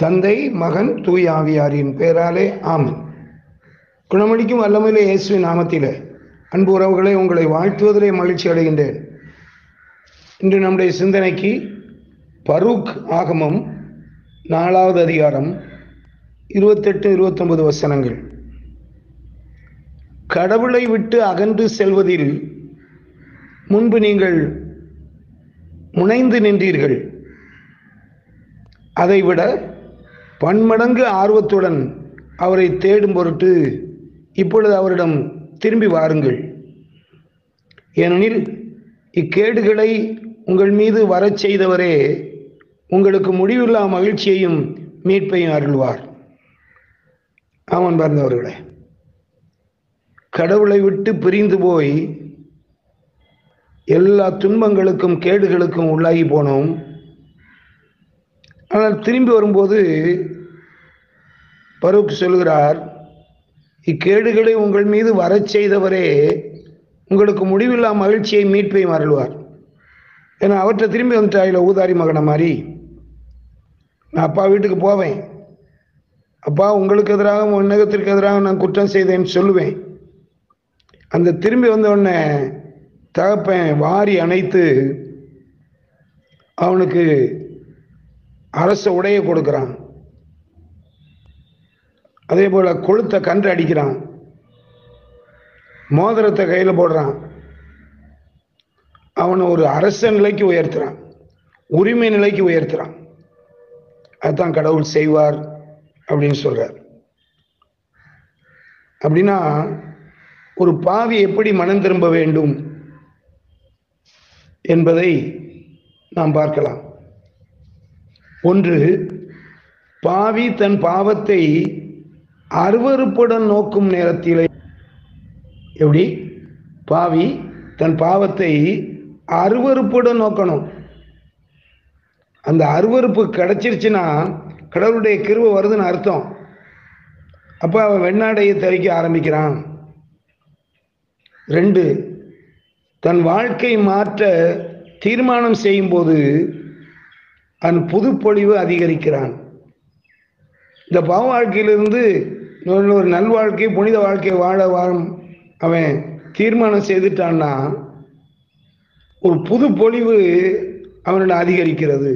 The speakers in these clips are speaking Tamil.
தந்தை மகன் தூய் ஆவியாரின் பெயராலே ஆமென் குணமளிக்கும் வல்லமையிலே இயேசுவின் நாமத்திலே அன்பு உறவுகளை உங்களை வாழ்த்துவதிலே மகிழ்ச்சி அடைகின்றேன் இன்று நம்முடைய சிந்தனைக்கு பரூக் ஆகமம் நாலாவது அதிகாரம் இருபத்தெட்டு இருபத்தொன்பது வசனங்கள் கடவுளை விட்டு அகன்று செல்வதில் முன்பு நீங்கள் முனைந்து நின்றீர்கள் அதைவிட பன்மடங்கு ஆர்வத்துடன் அவரை தேடும் பொருட்டு இப்பொழுது அவரிடம் திரும்பி வாருங்கள் ஏனெனில் இக்கேடுகளை உங்கள் மீது வரச் செய்தவரே உங்களுக்கு முடிவில்லா மகிழ்ச்சியையும் மீட்பையும் அருள்வார் ஆமன் பார்ந்தவர்களே கடவுளை விட்டு பிரிந்து போய் எல்லா துன்பங்களுக்கும் கேடுகளுக்கும் உள்ளாகி போனோம் ஆனால் திரும்பி வரும்போது பருக் சொல்கிறார் இக்கேடுகளை உங்கள் மீது வரச் செய்தவரே உங்களுக்கு முடிவில்லா மகிழ்ச்சியை மீட்பையும் அருள்வார் ஏன்னா அவர்கிட்ட திரும்பி வந்துட்டாயில ஊதாரி மகனை மாதிரி நான் அப்பா வீட்டுக்கு போவேன் அப்பா உங்களுக்கு எதிராக உன்னகத்திற்கு எதிராக நான் குற்றம் செய்தேன்னு சொல்லுவேன் அந்த திரும்பி வந்த உடனே தகப்பன் வாரி அணைத்து அவனுக்கு அரச உடைய கொடுக்குறான் அதே போல கொளுத்த கன்று அடிக்கிறான் மோதிரத்தை கையில் போடுறான் அவனை ஒரு அரச நிலைக்கு உயர்த்துறான் உரிமை நிலைக்கு உயர்த்துறான் அதுதான் கடவுள் செய்வார் அப்படின்னு சொல்றார் அப்படின்னா ஒரு பாவி எப்படி மனம் திரும்ப வேண்டும் என்பதை நாம் பார்க்கலாம் ஒன்று பாவி தன் பாவத்தை அருவறுப்புடன் நோக்கும் நேரத்திலே எப்படி பாவி தன் பாவத்தை அருவறுப்புடன் நோக்கணும் அந்த அருவறுப்பு கிடைச்சிருச்சுன்னா கடவுளுடைய கிருவ வருதுன்னு அர்த்தம் அப்போ அவன் வெண்ணாடையை தரிக்க ஆரம்பிக்கிறான் ரெண்டு தன் வாழ்க்கை மாற்ற தீர்மானம் செய்யும்போது அவன் புதுப்பொழிவு அதிகரிக்கிறான் இந்த பாவ வாழ்க்கையிலிருந்து ஒரு நல்வாழ்க்கை புனித வாழ்க்கை வாழ வாழும் அவன் தீர்மானம் செய்துட்டான்னா ஒரு புது பொழிவு அவனோட அதிகரிக்கிறது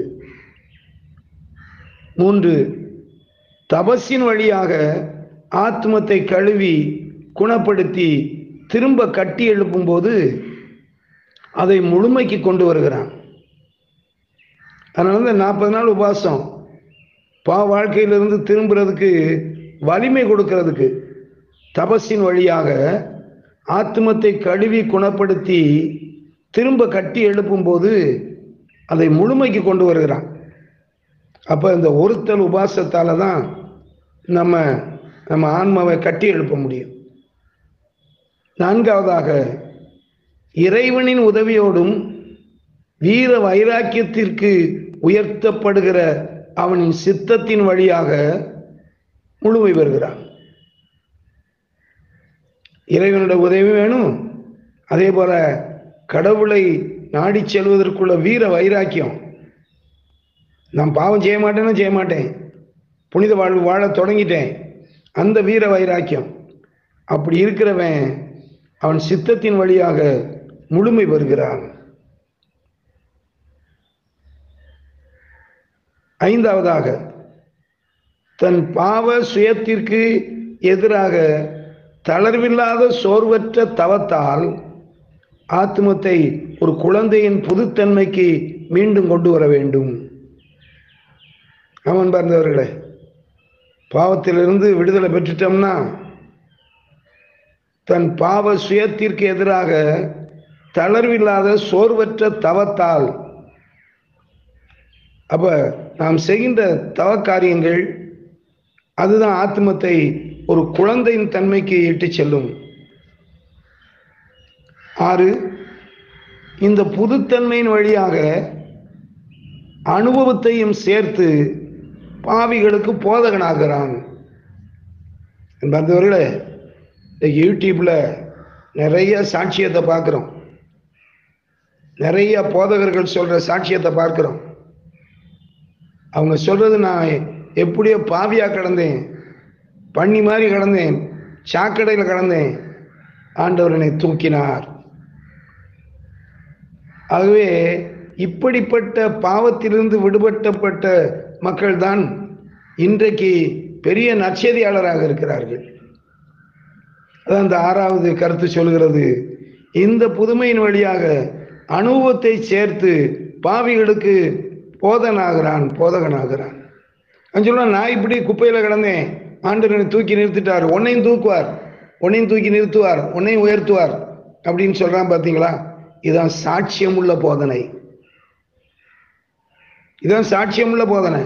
மூன்று தபஸின் வழியாக ஆத்மத்தை கழுவி குணப்படுத்தி திரும்ப கட்டி எழுப்பும்போது அதை முழுமைக்கு கொண்டு வருகிறான் அதனால தான் நாற்பது நாள் உபாசம் பா வாழ்க்கையிலிருந்து திரும்புறதுக்கு வலிமை கொடுக்கறதுக்கு தபஸின் வழியாக ஆத்மத்தை கழுவி குணப்படுத்தி திரும்ப கட்டி எழுப்பும்போது அதை முழுமைக்கு கொண்டு வருகிறான் அப்போ இந்த ஒருத்தல் உபாசத்தால் தான் நம்ம நம்ம ஆன்மாவை கட்டி எழுப்ப முடியும் நான்காவதாக இறைவனின் உதவியோடும் வீர வைராக்கியத்திற்கு உயர்த்தப்படுகிற அவனின் சித்தத்தின் வழியாக முழுமை பெறுகிறான் இறைவனோட உதவி வேணும் அதே போல கடவுளை நாடி செல்வதற்குள்ள வீர வைராக்கியம் நான் பாவம் செய்ய மாட்டேன்னா செய்ய மாட்டேன் புனித வாழ்வு வாழ தொடங்கிட்டேன் அந்த வீர வைராக்கியம் அப்படி இருக்கிறவன் அவன் சித்தத்தின் வழியாக முழுமை பெறுகிறான் ஐந்தாவதாக தன் பாவ சுயத்திற்கு எதிராக தளர்வில்லாத சோர்வற்ற தவத்தால் ஆத்மத்தை ஒரு குழந்தையின் புதுத்தன்மைக்கு மீண்டும் கொண்டு வர வேண்டும் அவன் பார்ந்தவர்களே பாவத்திலிருந்து விடுதலை பெற்றுட்டோம்னா தன் பாவ சுயத்திற்கு எதிராக தளர்வில்லாத சோர்வற்ற தவத்தால் அப்ப நாம் செய்கின்ற தவ காரியங்கள் அதுதான் ஆத்மத்தை ஒரு குழந்தையின் தன்மைக்கு இட்டு செல்லும் ஆறு இந்த புதுத்தன்மையின் வழியாக அனுபவத்தையும் சேர்த்து பாவிகளுக்கு போதகனாகிறான் என்பவர்களே இந்த யூடியூப்ல நிறைய சாட்சியத்தை பார்க்குறோம் நிறைய போதகர்கள் சொல்ற சாட்சியத்தை பார்க்கிறோம் அவங்க சொல்றது நான் எப்படியோ பாவியாக கிடந்தேன் பண்ணி மாதிரி கிடந்தேன் சாக்கடையில் கிடந்தேன் ஆண்டவர் என்னை தூக்கினார் ஆகவே இப்படிப்பட்ட பாவத்திலிருந்து விடுபட்டப்பட்ட மக்கள்தான் இன்றைக்கு பெரிய நற்செய்தியாளராக இருக்கிறார்கள் அதான் இந்த ஆறாவது கருத்து சொல்கிறது இந்த புதுமையின் வழியாக அனுபவத்தை சேர்த்து பாவிகளுக்கு போதனாகிறான் போதகனாகிறான் சொல்லுவான் நான் இப்படி குப்பையில் கிடந்தேன் ஆண்டவனை தூக்கி நிறுத்திட்டார் உன்னையும் தூக்குவார் உன்னையும் தூக்கி நிறுத்துவார் உன்னையும் உயர்த்துவார் அப்படின்னு சொல்றான் பார்த்தீங்களா இதான் சாட்சியம் உள்ள போதனை இதான் சாட்சியம் உள்ள போதனை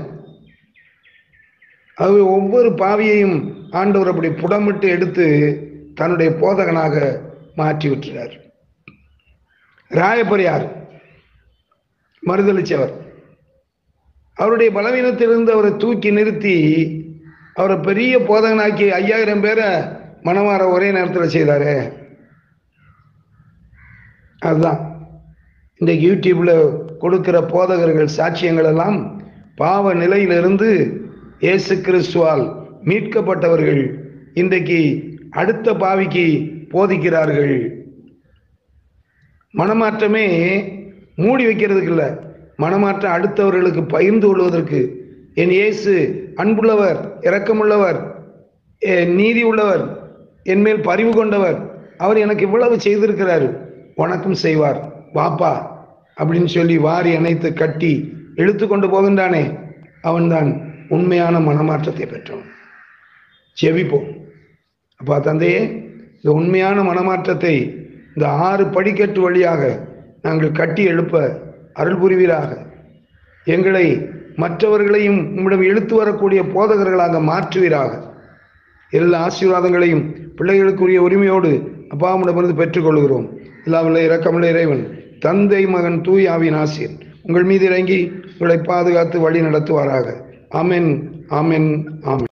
அது ஒவ்வொரு பாவியையும் ஆண்டவர் அப்படி புடமிட்டு எடுத்து தன்னுடைய போதகனாக மாற்றி விட்டுறார் ராயப்பரியார் மறுதளிச்சவர் அவருடைய பலவீனத்திலிருந்து அவரை தூக்கி நிறுத்தி அவரை பெரிய போதகனாக்கி ஐயாயிரம் பேரை மனமாற ஒரே நேரத்தில் செய்தாரு அதுதான் இந்த யூடியூப்ல கொடுக்கிற போதகர்கள் சாட்சியங்கள் எல்லாம் பாவ நிலையிலிருந்து இயேசு கிறிஸ்துவால் மீட்கப்பட்டவர்கள் இன்றைக்கு அடுத்த பாவிக்கு போதிக்கிறார்கள் மனமாற்றமே மூடி வைக்கிறதுக்கு இல்லை மனமாற்றம் அடுத்தவர்களுக்கு பகிர்ந்து கொள்வதற்கு என் இயேசு அன்புள்ளவர் இரக்கமுள்ளவர் நீதி உள்ளவர் என் மேல் பரிவு கொண்டவர் அவர் எனக்கு இவ்வளவு செய்திருக்கிறார் உனக்கும் செய்வார் வாப்பா அப்படின்னு சொல்லி வாரி அணைத்து கட்டி இழுத்து கொண்டு போகின்றானே அவன்தான் உண்மையான மனமாற்றத்தை பெற்றவன் செவிப்போம் அப்பா தந்தையே இந்த உண்மையான மனமாற்றத்தை இந்த ஆறு படிக்கட்டு வழியாக நாங்கள் கட்டி எழுப்ப அருள் புரிவீராக எங்களை மற்றவர்களையும் உம்மிடம் இழுத்து வரக்கூடிய போதகர்களாக மாற்றுவீராக எல்லா ஆசீர்வாதங்களையும் பிள்ளைகளுக்குரிய உரிமையோடு அப்பாவிடமிருந்து பெற்றுக்கொள்கிறோம் இல்லாமல்ல இரக்கமுள்ள இறைவன் தந்தை மகன் தூய் ஆவின் ஆசிரியர் உங்கள் மீது இறங்கி உங்களை பாதுகாத்து வழி நடத்துவாராக ஆமென் ஆமென் ஆமென்